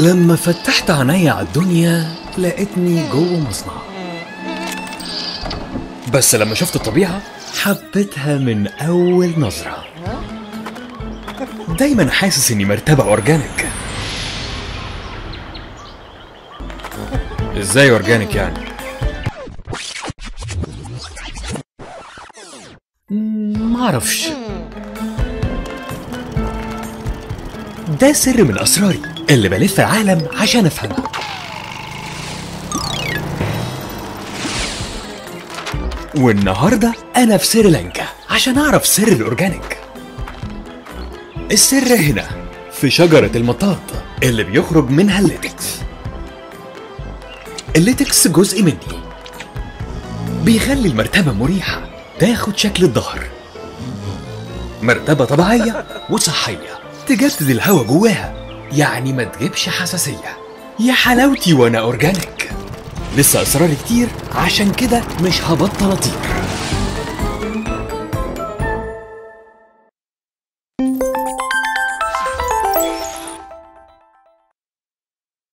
لما فتحت عينيا على الدنيا لقيتني جوه مصنع بس لما شفت الطبيعة حبيتها من أول نظرة دايما حاسس إني مرتبة أورجانيك إزاي أورجانيك يعني؟ مم، معرفش ده سر من أسراري اللي بلف العالم عشان أفهمها والنهاردة أنا في سريلانكا عشان أعرف سر الأورجانيك السر هنا في شجرة المطاط اللي بيخرج منها الليتكس الليتكس جزء مني بيخلي المرتبة مريحة تاخد شكل الظهر مرتبة طبيعية وصحية تجدد الهواء جواها يعني ما تجيبش حساسية يا حلاوتي وانا اورجانيك لسه اسرار كتير عشان كده مش هبطل اطير